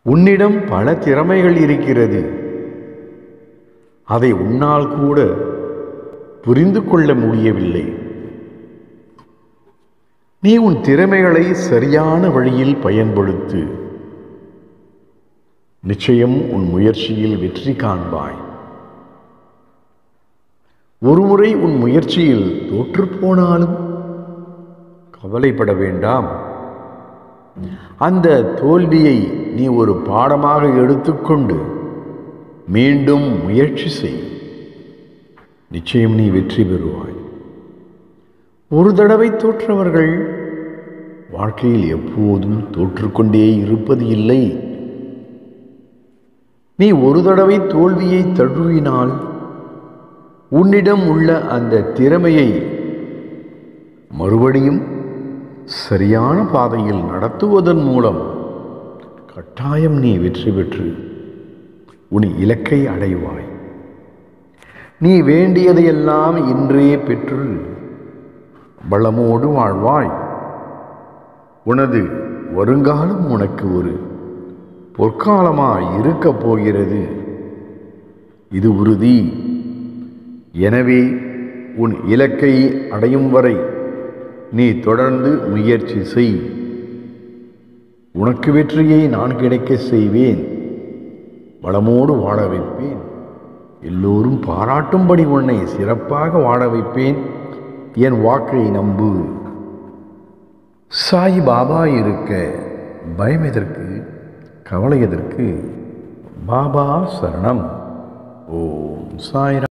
உன்னிடம் பல திறமைகள் இருக்கிறது அதை உன்னால் கூட புரிந்து கொள்ள முடியவில்லை நீ உன் திறமைகளை சரியான வழியில் பயன்படுத்து நிச்சயம் உன் முயற்சியில் வெற்றி காண்பாய் ஒருமுறை உன் முயற்சியில் தோற்றுப்போனாலும் கவலைப்பட வேண்டாம் அந்த தோல்வியை நீ ஒரு பாடமாக எடுத்துக்கொண்டு மீண்டும் முயற்சி செய் நிச்சயம் நீ வெற்றி பெறுவாய் ஒரு தடவை தோற்றவர்கள் வாழ்க்கையில் எப்போதும் தோற்றுக்கொண்டே இருப்பது இல்லை நீ ஒரு தடவை தோல்வியை தழுவினால் உன்னிடம் உள்ள அந்த திறமையை மறுபடியும் சரியான பாதையில் நடத்துவதன் மூலம் கட்டாயம் நீ வெற்றி பெற்று உன் இலக்கை அடைவாய் நீ வேண்டியதையெல்லாம் இன்றே பெற்று வளமோடு வாழ்வாய் உனது வருங்காலம் உனக்கு ஒரு பொற்காலமாய் இருக்கப் போகிறது இது உறுதி எனவே உன் இலக்கை அடையும் வரை நீ தொடர்ந்து முயற்சி செய் உனக்கு வெற்றியை நான் கிடைக்க செய்வேன் வளமோடு வாழ வைப்பேன் எல்லோரும் பாராட்டும்படி உன்னை சிறப்பாக வாழ வைப்பேன் என் வாக்கை நம்பு சாய் பாபா இருக்க பயம் எதற்கு கவலை எதற்கு பாபா சரணம் ஓம் சாய்ராம்